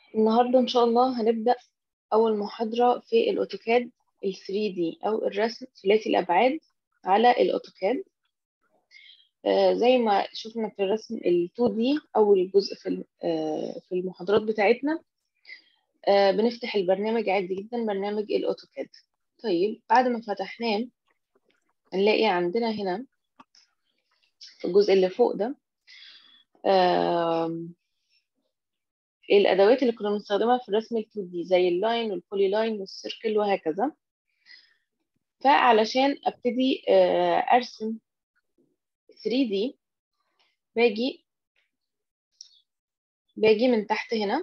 النهاردة إن شاء الله هنبدأ أول محاضرة في الأوتوكاد ال 3D أو الرسم ثلاثي الأبعاد على الأوتوكاد آه زي ما شفنا في الرسم ال 2D أول جزء في آه في المحاضرات بتاعتنا آه بنفتح البرنامج عادي جدا برنامج الأوتوكاد طيب بعد ما فتحناه هنلاقي عندنا هنا في الجزء اللي فوق ده آه الادوات اللي كنا بنستخدمها في الرسم ال 2 دي زي اللاين والبولي لاين والسيركل وهكذا فعلشان ابتدي ارسم 3 دي باجي باجي من تحت هنا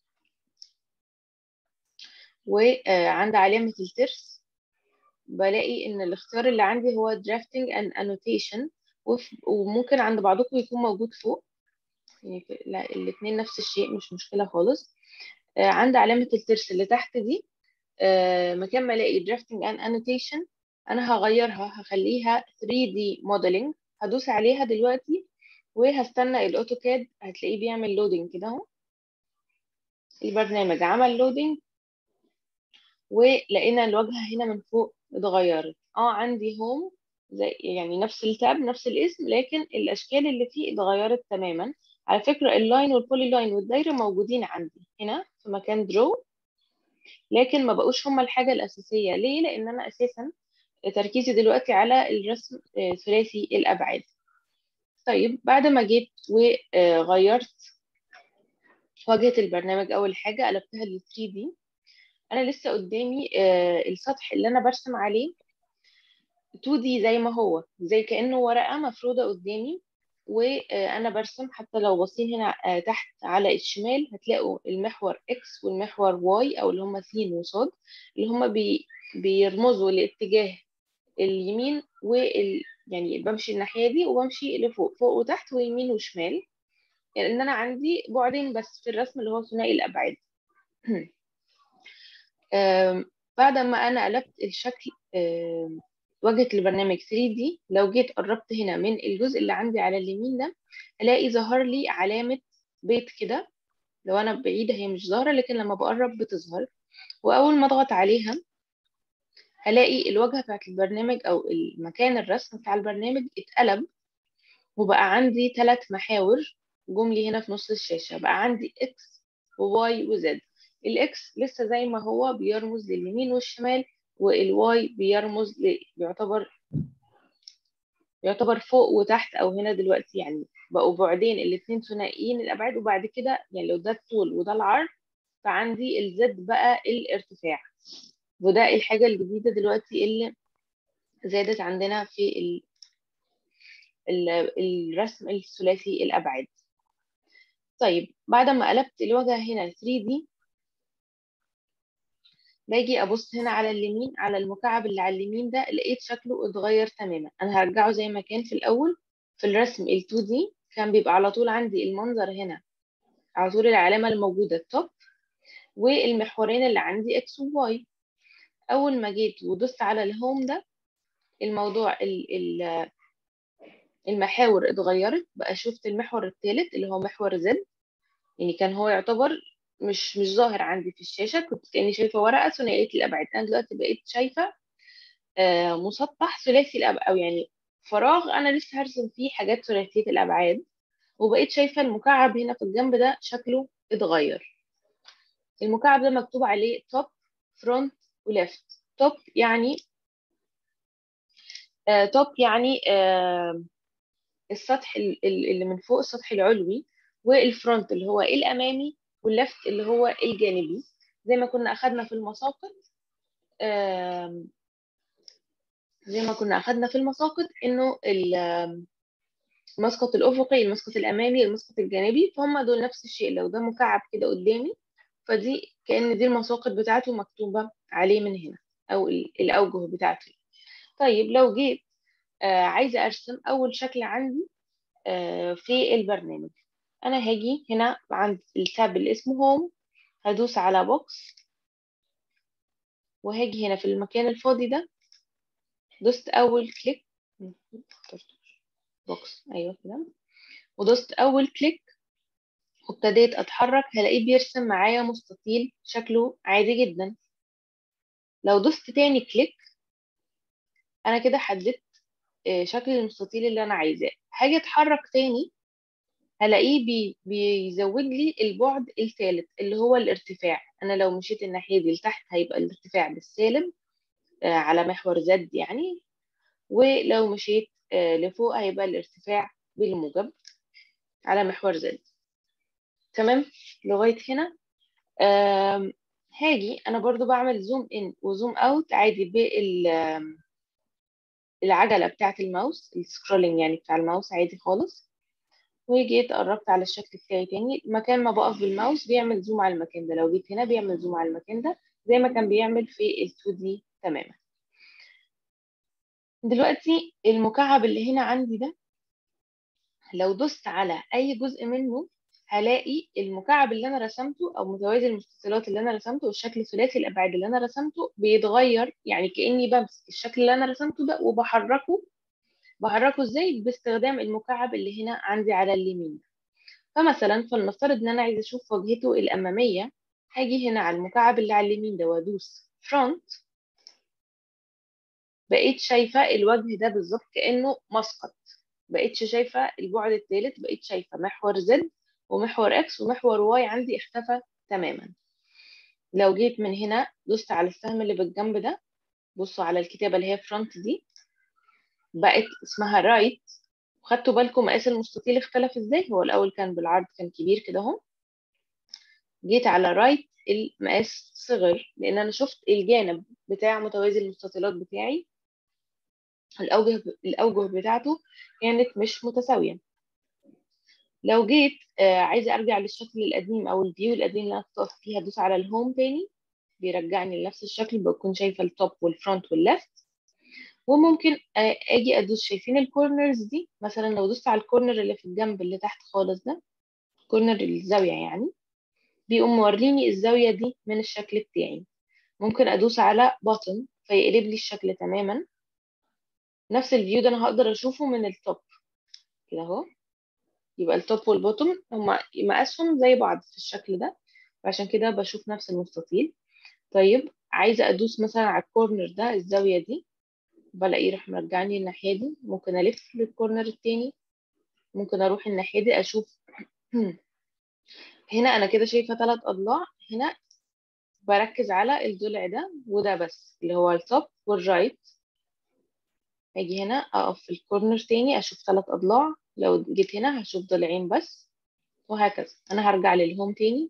وعند علامة الترس بلاقي ان الاختيار اللي عندي هو drafting and annotation وممكن عند بعضكم يكون موجود فوق يعني الاثنين نفس الشيء مش مشكلة خالص آه عند علامة الترس اللي تحت دي آه مكان ما الاقي drafting and annotation انا هغيرها هخليها 3D modeling هدوس عليها دلوقتي وهستنى الاوتوكاد هتلاقيه بيعمل لودنج كده اهو البرنامج عمل لودنج ولقينا الواجهة هنا من فوق اتغيرت اه عندي هوم زي يعني نفس التاب نفس الاسم لكن الاشكال اللي فيه اتغيرت تماما على فكرة اللاين والبولي لاين والدايرة موجودين عندي هنا في مكان درو لكن ما بقوش هما الحاجة الأساسية ليه؟ لأن أنا أساسا تركيزي دلوقتي على الرسم ثلاثي الأبعاد طيب بعد ما جيت وغيرت واجهة البرنامج أول حاجة قلبتها ل 3D أنا لسه قدامي السطح اللي أنا برسم عليه 2D زي ما هو زي كأنه ورقة مفرودة قدامي وانا برسم حتى لو باصين هنا تحت على الشمال هتلاقوا المحور اكس والمحور واي او اللي هم س وصاد اللي هم بي بيرمزوا لاتجاه اليمين وال يعني بمشي الناحيه دي وبمشي لفوق فوق وتحت ويمين وشمال يعني ان انا عندي بعدين بس في الرسم اللي هو ثنائي الابعاد بعد ما انا قلبت الشكل واجهة البرنامج 3D لو جيت قربت هنا من الجزء اللي عندي على اليمين ده الاقي ظهر لي علامة بيت كده لو انا بعيدة هي مش ظاهرة لكن لما بقرب بتظهر واول ما اضغط عليها هلاقي الواجهة بتاعت البرنامج او المكان الرسم بتاع البرنامج اتقلب وبقى عندي ثلاث محاور جملي هنا في نص الشاشة بقى عندي اكس وواي وزد الاكس لسه زي ما هو بيرمز لليمين والشمال والواي بيرمز ل... بيعتبر يعتبر فوق وتحت او هنا دلوقتي يعني بقوا بعدين الاثنين ثنائيين الابعاد وبعد كده يعني لو ده الطول وده العرض فعندي الزد بقى الارتفاع وده الحاجه الجديده دلوقتي اللي زادت عندنا في ال... ال... الرسم الثلاثي الابعاد طيب بعد ما قلبت الواجهه هنا 3D باجي ابص هنا على اليمين على المكعب اللي على اليمين ده لقيت شكله اتغير تماما انا هرجعه زي ما كان في الاول في الرسم ال 2 دي كان بيبقى على طول عندي المنظر هنا على طول العلامه الموجوده التوب والمحورين اللي عندي اكس وواي اول ما جيت ودوست على الهوم ده الموضوع ال ال المحاور اتغيرت بقى شفت المحور الثالث اللي هو محور زد يعني كان هو يعتبر مش مش ظاهر عندي في الشاشه كنت كاني شايفه ورقه ثنائيه الابعاد انا دلوقتي بقيت شايفه آه مسطح ثلاثي الابعاد او يعني فراغ انا لسه هرسم فيه حاجات ثلاثيه الابعاد وبقيت شايفه المكعب هنا في الجنب ده شكله اتغير المكعب ده مكتوب عليه توب فرونت وليفت توب يعني آه توب يعني آه السطح اللي من فوق السطح العلوي والفرونت اللي هو الامامي واللفت اللي هو الجانبي زي ما كنا أخدنا في المساقط زي ما كنا أخدنا في المساقط إنه المسقط الأفقي المسقط الأمامي المسقط الجانبي فهم دول نفس الشيء لو ده مكعب كده قدامي فدي كأن دي المساقط بتاعته مكتوبة عليه من هنا أو الأوجه بتاعته طيب لو جيت عايزة أرسم أول شكل عندي في البرنامج انا هاجي هنا عند التاب اللي اسمه هوم هدوس على بوكس وهاجي هنا في المكان الفاضي ده دوست اول كليك بوكس ايوه كده ودوست اول كليك وابتديت اتحرك هلاقيه بيرسم معايا مستطيل شكله عادي جدا لو دوست تاني كليك انا كده حددت آه، شكل المستطيل اللي انا عايزاه هاجي اتحرك تاني هلاقيه بي بيزود لي البعد الثالث اللي هو الارتفاع انا لو مشيت الناحيه دي لتحت هيبقى الارتفاع بالسالب آه، على محور زد يعني ولو مشيت آه، لفوق هيبقى الارتفاع بالموجب على محور زد تمام لغايه هنا آم، هاجي انا برضو بعمل زوم ان وزوم اوت عادي بالعجله بتاعه الماوس السكرولينج يعني بتاع الماوس عادي خالص وجيت قربت على الشكل بتاعي تاني مكان ما بقف بالماوس بيعمل زوم على المكان ده لو جيت هنا بيعمل زوم على المكان ده زي ما كان بيعمل في ال 2 دي تماما دلوقتي المكعب اللي هنا عندي ده لو دوست على اي جزء منه هلاقي المكعب اللي انا رسمته او متوازي المستطيلات اللي انا رسمته والشكل ثلاثي الابعاد اللي انا رسمته بيتغير يعني كاني بمسك الشكل اللي انا رسمته ده وبحركه بحركه ازاي باستخدام المكعب اللي هنا عندي على اليمين فمثلا فلنفترض ان انا عايزه اشوف واجهته الاماميه هاجي هنا على المكعب اللي على اليمين ده وادوس فرونت بقيت شايفه الوجه ده بالظبط كانه مسقط بقيتش شايفه البعد الثالث بقيت شايفه محور زد ومحور اكس ومحور واي عندي اختفى تماما لو جيت من هنا دوست على السهم اللي بالجنب ده بصوا على الكتابه اللي هي فرونت دي بقت اسمها رايت وخدتوا بالكم مقاس المستطيل اختلف ازاي هو الاول كان بالعرض كان كبير كده اهو جيت على رايت المقاس صغر لان انا شفت الجانب بتاع متوازي المستطيلات بتاعي الاوجه الاوجه بتاعته كانت مش متساويه لو جيت آه عايزه ارجع للشكل القديم او الفيو القديم اللي انا كنت واقفة فيها ادوس على الهوم تاني بيرجعني لنفس الشكل بكون شايفه التوب والفرونت والليفت وممكن آه، اجي ادوس شايفين الكورنرز دي مثلا لو دوست على الكورنر اللي في الجنب اللي تحت خالص ده كورنر الزاويه يعني بيقوم موريني الزاويه دي من الشكل بتاعي ممكن ادوس على بوتن فيقلب لي الشكل تماما نفس الفيو ده انا هقدر اشوفه من التوب كده اهو يبقى التوب والبوتوم هما مقاسهم زي بعض في الشكل ده وعشان كده بشوف نفس المستطيل طيب عايزه ادوس مثلا على الكورنر ده الزاويه دي بلاقيه راح مرجعني الناحيه دي ممكن الف للكورنر التاني ممكن اروح الناحيه دي اشوف هنا انا كده شايفه ثلاث اضلاع هنا بركز على الضلع ده وده بس اللي هو التوب والرايت اجي هنا اقف في الكورنر تاني اشوف ثلاث اضلاع لو جيت هنا هشوف ضلعين بس وهكذا انا هرجع للهوم تاني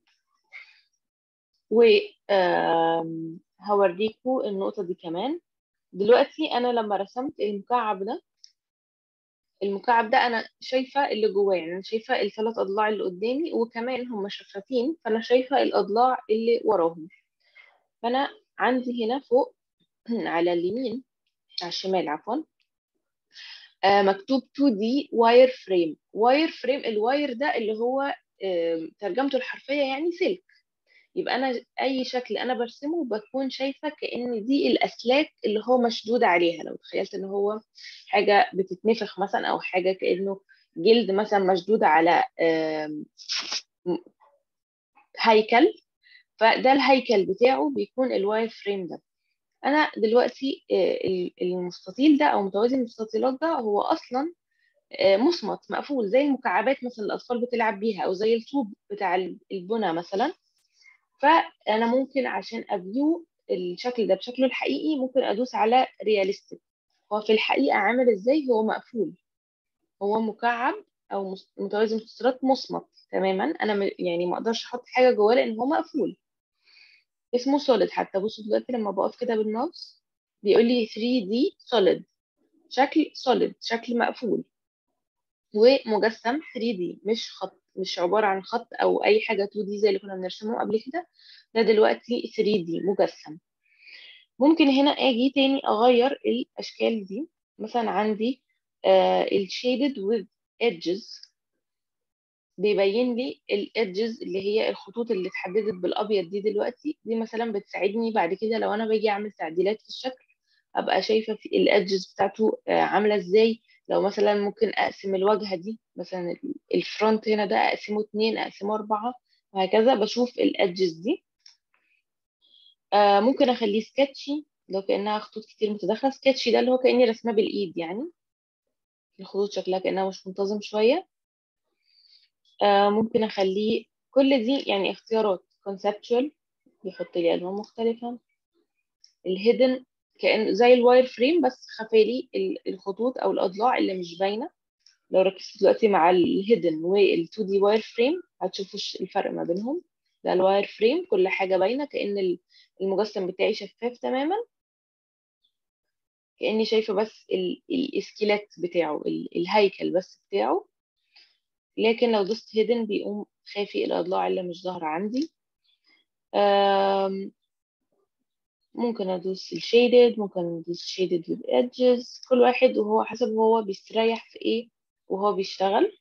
و آم، هوريكوا النقطة دي كمان دلوقتي انا لما رسمت المكعب ده المكعب ده انا شايفة اللي جواه يعني انا شايفة الثلاث اضلاع اللي قدامي وكمان هم شفافين فانا شايفة الاضلاع اللي وراهم فانا عندي هنا فوق على اليمين على الشمال عفوا آه، مكتوب 2D واير فريم واير فريم الواير ده اللي هو آم، ترجمته الحرفية يعني سلك يبقى انا اي شكل انا برسمه بكون شايفه كان دي الاسلاك اللي هو مشدود عليها لو تخيلت ان هو حاجه بتتنفخ مثلا او حاجه كانه جلد مثلا مشدود على آم، م- هيكل فده الهيكل بتاعه بيكون الواير فريم ده انا دلوقتي آه، ال- المستطيل ده او متوازي المستطيلات ده هو اصلا آه، مصمت مقفول زي المكعبات مثلا الاطفال بتلعب بيها او زي الطوب بتاع البنى مثلا فانا ممكن عشان افيو الشكل ده بشكله الحقيقي ممكن ادوس على رياليستيك هو في الحقيقه عامل ازاي هو مقفول هو مكعب او مس- متوازي مستطيلات مصمت تماما انا م- يعني ما اقدرش احط حاجه جواه لان هو مقفول اسمه سوليد حتى بصوا دلوقتي لما بقف كده بالماوس بيقول لي 3D solid شكل solid شكل مقفول ومجسم 3D مش خط مش عبارة عن خط أو أي حاجة 2D زي اللي كنا بنرسمه قبل كده ده دلوقتي 3D مجسم ممكن هنا أجي تاني أغير الأشكال دي مثلا عندي آه ال shaded with edges بيبين لي ال edges اللي هي الخطوط اللي اتحددت بالأبيض دي دلوقتي دي مثلا بتساعدني بعد كده لو أنا باجي أعمل تعديلات في الشكل أبقى شايفة في ال edges بتاعته آه عاملة إزاي لو مثلا ممكن اقسم الواجهه دي مثلا الفرونت هنا ده اقسمه اتنين اقسمه اربعه وهكذا بشوف الادجز دي آه ممكن اخليه سكتشي لو كانها خطوط كتير متداخله سكتشي ده اللي هو كاني رسمه بالايد يعني الخطوط شكلها كانها مش منتظم شويه آه ممكن اخليه كل دي يعني اختيارات conceptual بيحط لي الوان مختلفه الهيدن كأن زي الواير فريم بس خفالي الخطوط او الاضلاع اللي مش باينه لو ركزت دلوقتي مع الهيدن وال2 دي واير فريم هتشوفوا الفرق ما بينهم ده الواير فريم كل حاجه باينه كأن المجسم بتاعي شفاف تماما كأني شايفه بس الاسكيلت بتاعه الهيكل بس بتاعه لكن لو دوست هيدن بيقوم خافي الاضلاع اللي مش ظاهره عندي ممكن ادوس الشيدد ممكن ادوس شيدد with edges كل واحد وهو حسب هو بيستريح في ايه وهو بيشتغل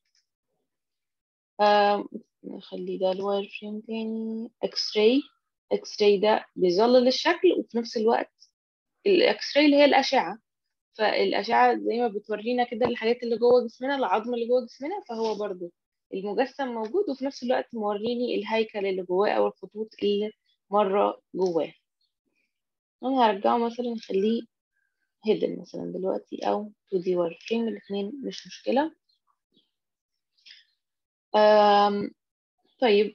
نخلي ده الواير فريم تاني اكس راي اكس راي ده بيظلل الشكل وفي نفس الوقت الاكس راي اللي هي الاشعه فالاشعه زي ما بتورينا كده الحاجات اللي جوه جسمنا العظم اللي جوه جسمنا فهو برضو المجسم موجود وفي نفس الوقت موريني الهيكل اللي جواه او الخطوط اللي مره جواه انا هرجعه مثلا نخليه هيدن مثلا دلوقتي او 2 دي واير فريم الاثنين مش مشكله أم طيب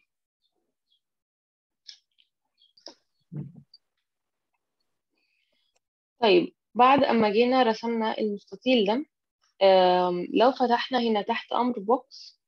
طيب بعد اما جينا رسمنا المستطيل ده لو فتحنا هنا تحت امر بوكس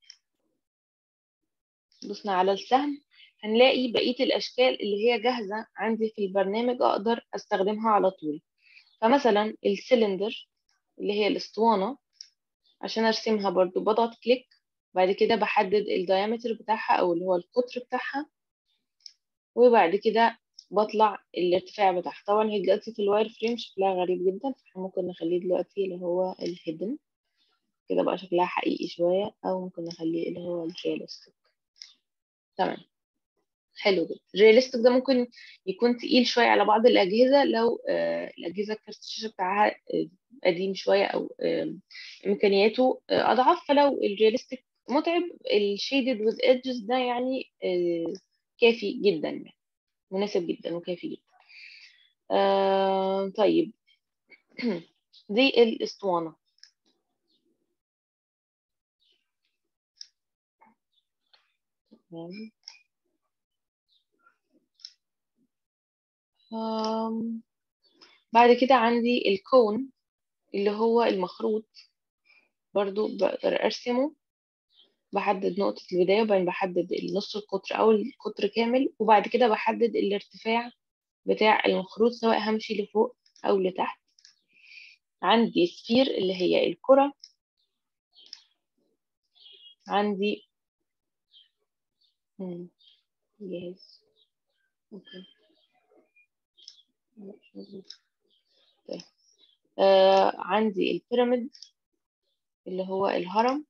دوسنا على السهم هنلاقي بقية الأشكال اللي هي جاهزة عندي في البرنامج أقدر أستخدمها على طول فمثلا السلندر اللي هي الاسطوانة عشان أرسمها برضو بضغط كليك بعد كده بحدد الدايمتر بتاعها أو اللي هو القطر بتاعها وبعد كده بطلع الارتفاع بتاعها طبعا هي دلوقتي في الواير فريم شكلها غريب جدا فاحنا ممكن نخليه دلوقتي اللي هو الهيدن كده بقى شكلها حقيقي شوية أو ممكن نخليه اللي هو الريالستيك تمام حلو جدا الريالستيك ده ممكن يكون تقيل شوية على بعض الأجهزة لو آه الأجهزة كارت الشاشة بتاعها آه قديم شوية أو آه إمكانياته أضعف فلو الريالستيك متعب الشيدد وذ ايدجز ده يعني كافي جدا يعني مناسب جدا وكافي جدا طيب دي الاسطوانة تمام بعد كده عندي الكون اللي هو المخروط برضو بقدر أرسمه بحدد نقطة البداية وبعدين بحدد النص القطر أو القطر كامل وبعد كده بحدد الارتفاع بتاع المخروط سواء همشي لفوق أو لتحت عندي سفير اللي هي الكرة عندي جاهز اوكي طيب. آه عندي البيراميد اللي هو الهرم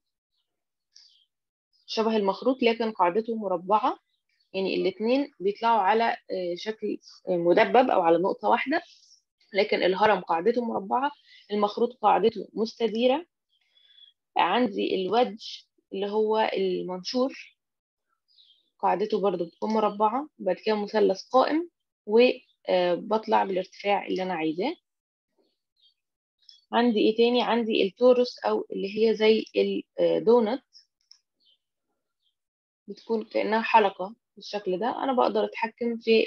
شبه المخروط لكن قاعدته مربعة يعني الاتنين بيطلعوا على شكل مدبب أو على نقطة واحدة لكن الهرم قاعدته مربعة المخروط قاعدته مستديرة عندي الودج اللي هو المنشور قاعدته برضو بتكون مربعة بعد كده مثلث قائم وبطلع بالارتفاع اللي أنا عايزاه عندي ايه تاني عندي التورس او اللي هي زي الدونت بتكون كأنها حلقة بالشكل ده أنا بقدر أتحكم في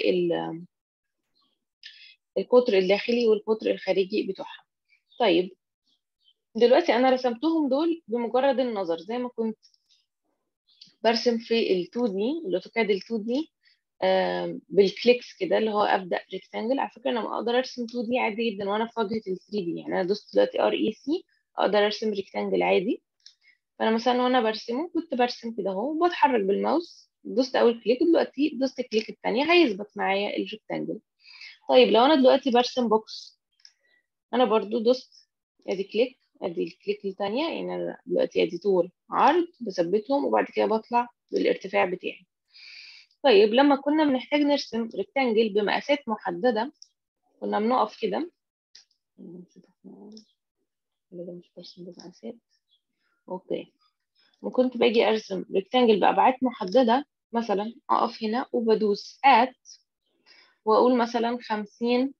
القطر الداخلي والقطر الخارجي بتوعها طيب دلوقتي أنا رسمتهم دول بمجرد النظر زي ما كنت برسم في ال 2 دي الأوتوكاد ال 2 دي بالكليكس كده اللي هو ابدا ريكتانجل على فكره انا اقدر ارسم 2 دي عادي جدا وانا في واجهه ال 3 دي يعني انا دوست دلوقتي ار اي سي اقدر ارسم ريكتانجل عادي فانا مثلا وانا برسمه كنت برسم كده اهو وبتحرك بالماوس دوست اول كليك دلوقتي دوست الكليك الثانيه هيثبت معايا الريكتانجل طيب لو انا دلوقتي برسم بوكس انا برضو دوست ادي كليك ادي الكليك الثانيه يعني انا دلوقتي ادي طول عرض بثبتهم وبعد كده بطلع بالارتفاع بتاعي طيب لما كنا بنحتاج نرسم ريكتانجل بمقاسات محدده كنا بنقف كده ولا ده مش برسم بمقاسات اوكي وكنت باجي ارسم ريكتانجل بابعاد محدده مثلا اقف هنا وبدوس at واقول مثلا خمسين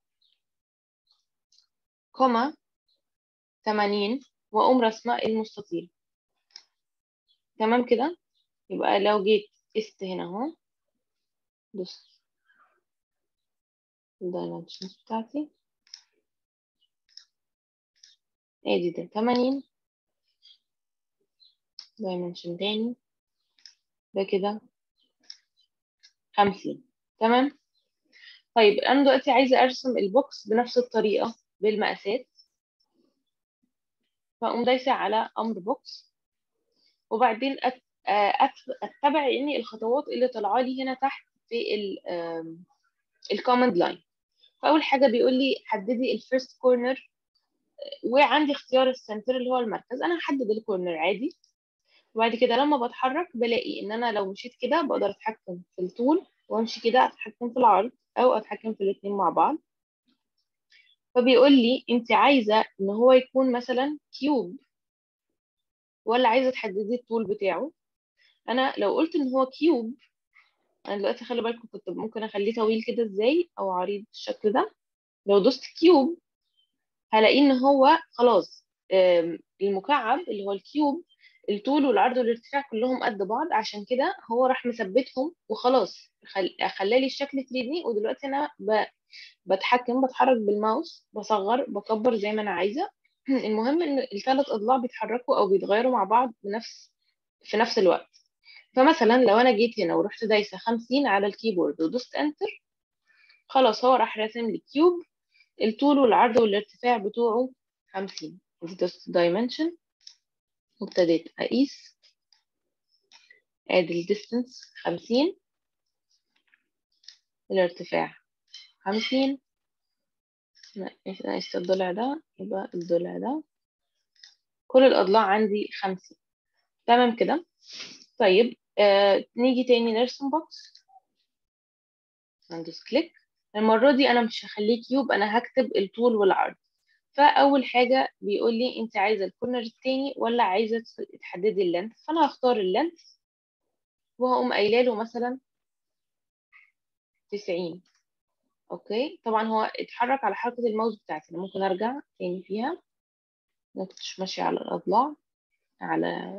كوما تمانين واقوم رسمه المستطيل تمام كده يبقى لو جيت قست هنا اهو دوس الدايمنشنز بتاعتي ادي ده تمانين دايمنشن تاني ده كده خمسين تمام طيب انا دلوقتي عايزه ارسم البوكس بنفس الطريقه بالمقاسات فاقوم دايسه على امر بوكس وبعدين أت... أت... اتبع يعني الخطوات اللي طالعه لي هنا تحت في الكوماند لاين فاول حاجه بيقول لي حددي الفيرست كورنر وعندي اختيار السنتر اللي هو المركز انا هحدد الكورنر عادي وبعد كده لما بتحرك بلاقي ان انا لو مشيت كده بقدر اتحكم في الطول وامشي كده اتحكم في العرض او اتحكم في الاتنين مع بعض فبيقول لي انت عايزه ان هو يكون مثلا كيوب ولا عايزه تحددي الطول بتاعه انا لو قلت ان هو كيوب انا دلوقتي خلي بالكم كنت ممكن اخليه طويل كده ازاي او عريض بالشكل ده لو دوست كيوب هلاقي ان هو خلاص المكعب اللي هو الكيوب الطول والعرض والارتفاع كلهم قد بعض عشان كده هو راح مثبتهم وخلاص خل... خلالي الشكل 3 دي ودلوقتي انا ب... بتحكم بتحرك بالماوس بصغر بكبر زي ما انا عايزه المهم ان الثلاث اضلاع بيتحركوا او بيتغيروا مع بعض بنفس في نفس الوقت فمثلا لو انا جيت هنا ورحت دايسه 50 على الكيبورد ودوست انتر خلاص هو راح راسم لي كيوب الطول والعرض والارتفاع بتوعه 50 دوست دايمنشن وابتديت اقيس ادي الديستنس 50 الارتفاع 50 نقيس الضلع ده يبقى الضلع ده كل الأضلاع عندي خمسين تمام كده طيب آه نيجي تاني نرسم بوكس هندوس كليك المرة دي أنا مش هخليه كيوب أنا هكتب الطول والعرض فأول حاجة بيقول لي أنت عايزة الكورنر التاني ولا عايزة تحددي اللينث فأنا هختار اللينث وهقوم قايله له مثلا تسعين اوكي طبعا هو اتحرك على حركة الماوس بتاعتي انا ممكن ارجع تاني فيها ما كنتش ماشية على الاضلاع على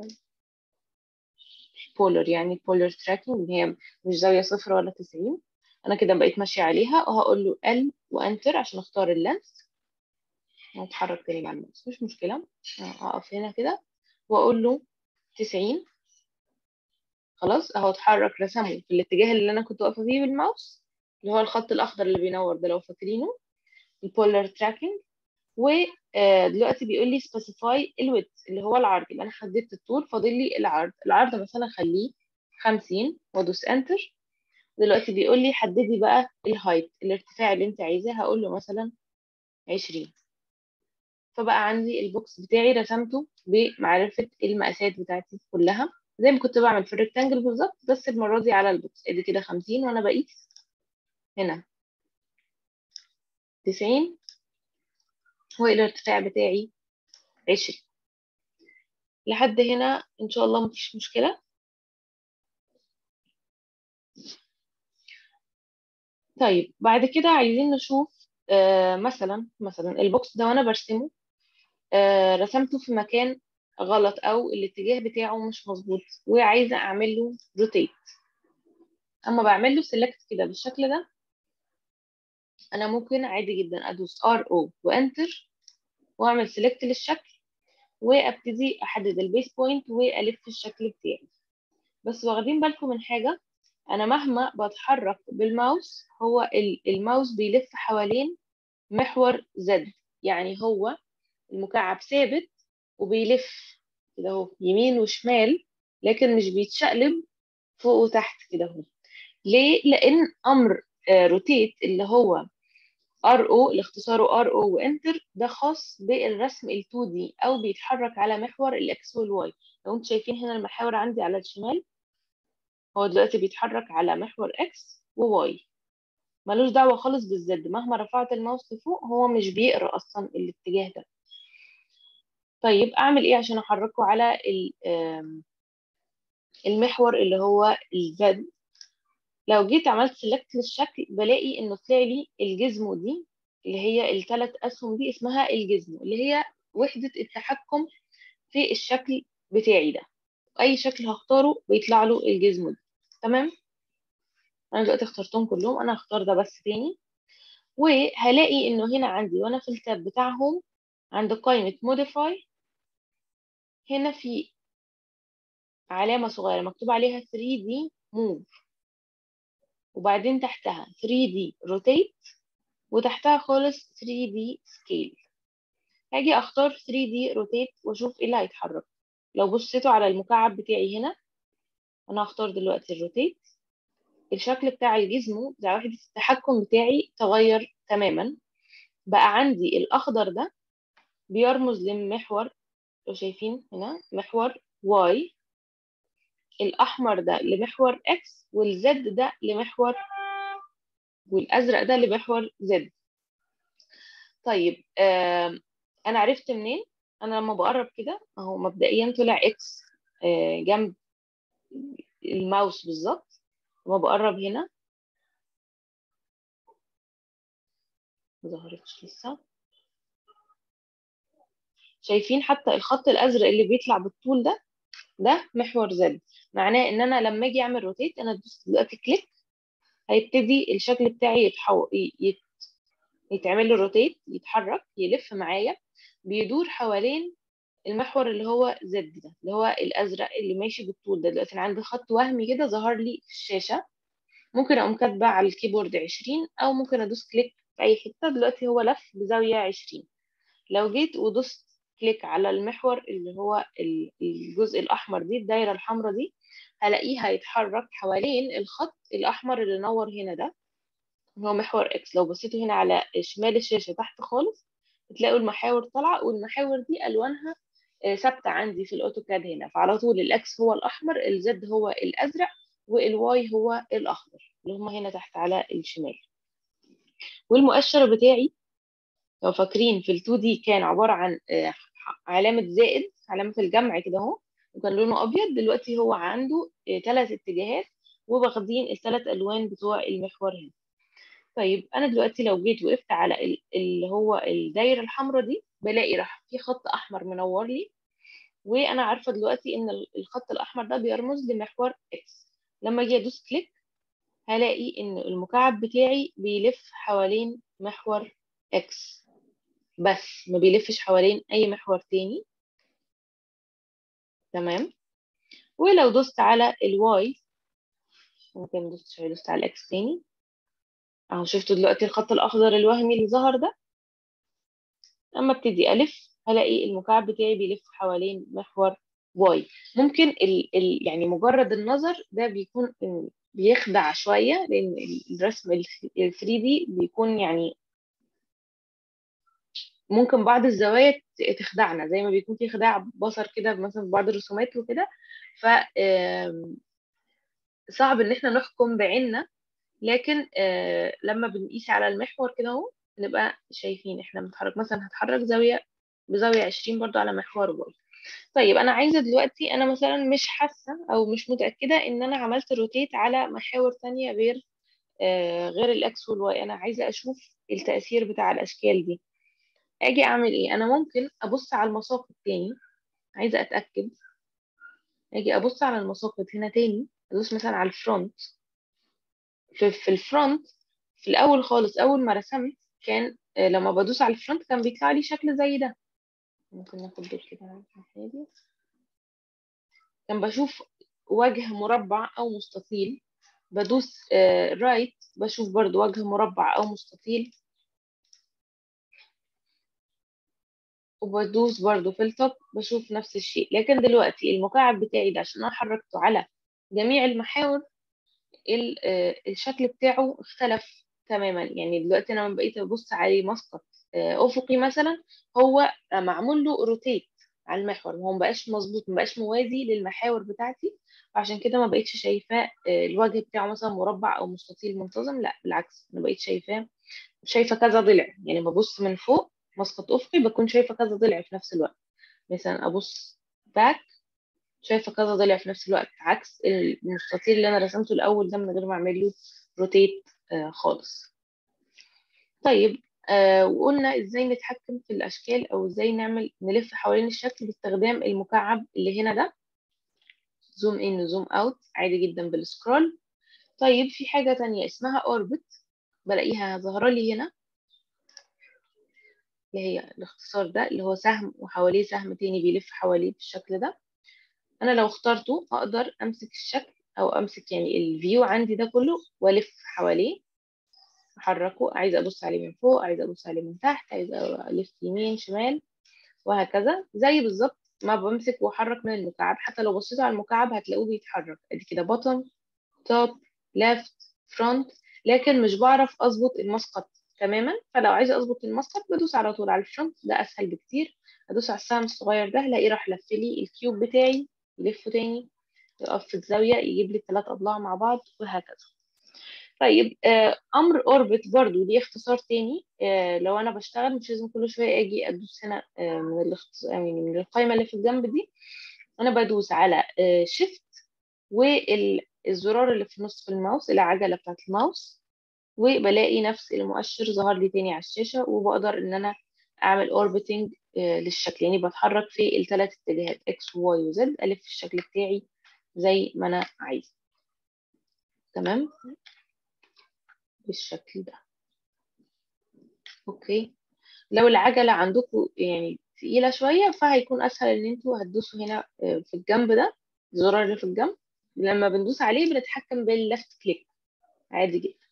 بولر يعني بولر تراكنج اللي هي مش زاوية صفر ولا تسعين انا كده بقيت ماشية عليها وهقول له ال وانتر عشان اختار اللينث واتحرك تاني مع الماوس مش مشكلة اقف هنا كده واقول له تسعين خلاص اهو اتحرك رسمه في الاتجاه اللي انا كنت واقفة فيه بالماوس اللي هو الخط الأخضر اللي بينور ده لو فاكرينه البولر تراكنج ودلوقتي بيقول لي specify الويت اللي هو العرض يبقى أنا حددت الطول فاضل لي العرض العرض مثلا خليه 50 وادوس انتر دلوقتي بيقول لي حددي بقى الهايت الارتفاع اللي انت عايزاه هقول له مثلا 20 فبقى عندي البوكس بتاعي رسمته بمعرفة المقاسات بتاعتي كلها زي ما كنت بعمل في الريكتانجل بالظبط بس المرة دي على البوكس ادي كده 50 وانا بقيس هنا تسعين والارتفاع بتاعي عشرين لحد هنا إن شاء الله مفيش مشكلة طيب بعد كده عايزين نشوف آه مثلا مثلا البوكس ده وأنا برسمه آه رسمته في مكان غلط أو الاتجاه بتاعه مش مظبوط وعايزة أعمل له روتيت أما بعمل له سيلكت كده بالشكل ده انا ممكن عادي جدا ادوس ار او وانتر واعمل سيلكت للشكل وابتدي احدد البيس بوينت والف الشكل بتاعي بس واخدين بالكم من حاجه انا مهما بتحرك بالماوس هو الماوس بيلف حوالين محور زد يعني هو المكعب ثابت وبيلف كده اهو يمين وشمال لكن مش بيتشقلب فوق وتحت كده اهو ليه لان امر روتيت اللي هو ار او اللي اختصاره ار او وانتر ده خاص بالرسم ال 2 دي او بيتحرك على محور الاكس والواي لو انتم شايفين هنا المحاور عندي على الشمال هو دلوقتي بيتحرك على محور اكس وواي ملوش دعوة خالص بالزد مهما رفعت الماوس لفوق هو مش بيقرا اصلا الاتجاه ده طيب اعمل ايه عشان احركه على ال- آم، المحور اللي هو الزد لو جيت عملت سيلكت للشكل بلاقي انه طلع لي الجزمو دي اللي هي الثلاث اسهم دي اسمها الجزمو اللي هي وحدة التحكم في الشكل بتاعي ده اي شكل هختاره بيطلع له الجزمو دي تمام انا دلوقتي اخترتهم كلهم انا هختار ده بس تاني وهلاقي انه هنا عندي وانا في التاب بتاعهم عند قائمة modify هنا في علامة صغيرة مكتوب عليها 3D move وبعدين تحتها 3D rotate وتحتها خالص 3D scale هاجي اختار 3D rotate واشوف ايه اللي هيتحرك لو بصيتوا على المكعب بتاعي هنا انا هختار دلوقتي الروتيت الشكل بتاع الجزمو بتاع وحدة التحكم بتاعي تغير تماما بقى عندي الاخضر ده بيرمز لمحور لو شايفين هنا محور Y الأحمر ده لمحور X والزد ده لمحور والأزرق ده لمحور Z طيب آم، أنا عرفت منين؟ أنا لما بقرب كده أهو مبدئيا طلع X آه، جنب الماوس بالظبط لما بقرب هنا مظهرتش لسه شايفين حتى الخط الأزرق اللي بيطلع بالطول ده ده محور زد معناه ان انا لما اجي اعمل روتيت انا دوست دلوقتي كليك هيبتدي الشكل بتاعي يتحول يت... يتعمل له روتيت يتحرك يلف معايا بيدور حوالين المحور اللي هو زد ده اللي هو الازرق اللي ماشي بالطول ده دلوقتي انا عندي خط وهمي كده ظهر لي في الشاشه ممكن اقوم كاتبه على الكيبورد 20 او ممكن ادوس كليك في اي حته دلوقتي هو لف بزاويه 20 لو جيت ودوست كليك على المحور اللي هو ال- الجزء الأحمر دي الدايرة الحمراء دي هلاقيه هيتحرك حوالين الخط الأحمر اللي نور هنا ده هو محور إكس لو بصيتوا هنا على شمال الشاشة تحت خالص بتلاقوا المحاور طالعة والمحاور دي ألوانها آه، ثابتة عندي في الأوتوكاد هنا فعلى طول الإكس هو الأحمر الزد هو الأزرق والواي هو الأخضر اللي هما هنا تحت على الشمال والمؤشر بتاعي لو فاكرين في ال 2 دي كان عبارة عن آه، علامة زائد علامة الجمع كده اهو وكان لونه أبيض دلوقتي هو عنده ثلاث اتجاهات وواخدين الثلاث ألوان بتوع المحور هنا طيب أنا دلوقتي لو جيت وقفت على ال- اللي هو الدايرة الحمراء دي بلاقي راح في خط أحمر منور لي وأنا عارفة دلوقتي إن ال- الخط الأحمر ده بيرمز لمحور إكس لما أجي أدوس كليك هلاقي إن المكعب بتاعي بيلف حوالين محور إكس بس ما بيلفش حوالين أي محور تاني تمام ولو دوست على الواي ممكن دوست شوية دوست على الإكس تاني أهو شفتوا دلوقتي الخط الأخضر الوهمي اللي ظهر ده أما ابتدي ألف هلاقي المكعب بتاعي بيلف حوالين محور واي ممكن ال ال يعني مجرد النظر ده بيكون م، بيخدع شوية لأن ال- الرسم ال 3 دي بيكون يعني ممكن بعض الزوايا ت- تخدعنا زي ما بيكون في خداع بصر كده مثلا في بعض الرسومات وكده ف آم، صعب ان احنا نحكم بعيننا لكن آه، لما بنقيس على المحور كده اهو نبقى شايفين احنا بنتحرك مثلا هتحرك زاوية بزاوية 20 برضو على محور واي طيب انا عايزة دلوقتي انا مثلا مش حاسة او مش متأكدة ان انا عملت روتيت على محاور تانية غير آه، غير الاكس والواي انا عايزة اشوف التأثير بتاع الاشكال دي اجي اعمل ايه انا ممكن ابص على المساقط تاني عايزة اتأكد اجي ابص على المساقط هنا تاني ادوس مثلا على الفرونت في, في الفرونت في الاول خالص اول ما رسمت كان آه، لما بدوس على الفرونت كان بيطلع لي شكل زي ده ممكن ناخد دول كده على الناحية دي. كان بشوف وجه مربع او مستطيل بدوس رايت بشوف برضو وجه مربع او مستطيل وبدوس برضو في التوب بشوف نفس الشيء لكن دلوقتي المكعب بتاعي ده عشان انا حركته على جميع المحاور ال- آه، الشكل بتاعه اختلف تماما يعني دلوقتي انا لما بقيت ابص عليه مسقط آه، افقي مثلا هو معمول له روتيت على المحور هو مبقاش مظبوط مبقاش موازي للمحاور بتاعتي وعشان كده ما بقيتش شايفاه آه، الوجه بتاعه مثلا مربع او مستطيل منتظم لا بالعكس انا بقيت شايفاه شايفه كذا ضلع يعني ببص من فوق مسقط افقي بكون شايفه كذا ضلع في نفس الوقت مثلا ابص باك شايفه كذا ضلع في نفس الوقت عكس المستطيل اللي انا رسمته الاول ده من غير ما اعمل له روتيت آه خالص طيب آه وقلنا ازاي نتحكم في الاشكال او ازاي نعمل نلف حوالين الشكل باستخدام المكعب اللي هنا ده زوم ان وزوم اوت عادي جدا بالسكرول طيب في حاجة تانية اسمها اوربت بلاقيها ظاهرة لي هنا اللي هي الاختصار ده اللي هو سهم وحواليه سهم تاني بيلف حواليه بالشكل ده انا لو اخترته اقدر امسك الشكل او امسك يعني الفيو عندي ده كله والف حواليه احركه عايزه ابص عليه من فوق عايزه ابص عليه من تحت عايزه الف يمين شمال وهكذا زي بالظبط ما بمسك واحرك من المكعب حتى لو بصيتوا على المكعب هتلاقوه بيتحرك ادي كده بوتtom توب ليفت فرونت لكن مش بعرف اظبط المسقط تماما فلو عايزه اظبط المسقط بدوس على طول على الفرونت ده اسهل بكتير ادوس على السهم الصغير ده هلاقيه راح لف لي الكيوب بتاعي يلفه تاني يقف في الزاويه يجيب لي الثلاث اضلاع مع بعض وهكذا طيب آه امر اوربت برضو ليه اختصار تاني آه لو انا بشتغل مش لازم كل شويه اجي ادوس هنا آه من الاختصار يعني من القائمه اللي في الجنب دي انا بدوس على شيفت والزرار اللي في نص الماوس العجله بتاعت الماوس وبلاقي نفس المؤشر ظهر لي تاني على الشاشه وبقدر ان انا اعمل اوربتنج للشكل يعني بتحرك في الثلاث اتجاهات اكس وواي وزد الف الشكل بتاعي زي ما انا عايزه تمام بالشكل ده اوكي لو العجلة عندكم يعني تقيلة شوية فهيكون اسهل ان انتوا هتدوسوا هنا في الجنب ده الزرار اللي في الجنب لما بندوس عليه بنتحكم باللفت كليك عادي جدا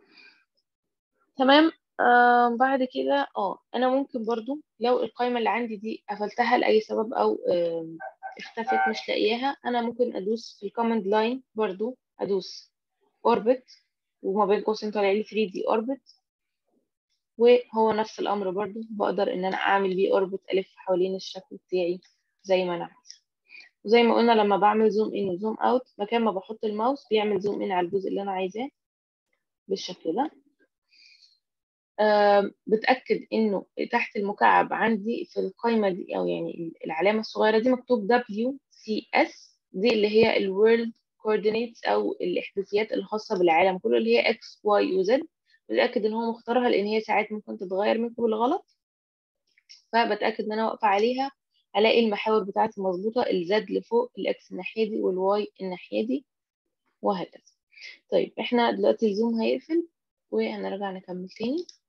تمام آه بعد كده اه انا ممكن برضو لو القائمة اللي عندي دي قفلتها لأي سبب او آه اختفت مش لاقياها انا ممكن ادوس في الكوماند لاين برضو ادوس اوربت وما بين قوسين طالع لي 3 دي اوربت وهو نفس الامر برضو بقدر ان انا اعمل بيه اوربت الف حوالين الشكل بتاعي زي ما انا عايزه وزي ما قلنا لما بعمل زوم ان وزوم اوت مكان ما بحط الماوس بيعمل زوم ان على الجزء اللي انا عايزاه بالشكل ده أه بتأكد انه تحت المكعب عندي في القائمة دي او يعني العلامة الصغيرة دي مكتوب WCS دي اللي هي الورلد coordinates او الاحداثيات الخاصة بالعالم كله اللي هي X Y و Z بتأكد ان هو مختارها لان هي ساعات ممكن تتغير منكم بالغلط فبتأكد ان انا واقفة عليها الاقي المحاور بتاعتي مظبوطة الزد لفوق الاكس الناحية دي والواي الناحية دي وهكذا طيب احنا دلوقتي الزوم هيقفل وهنرجع نكمل تاني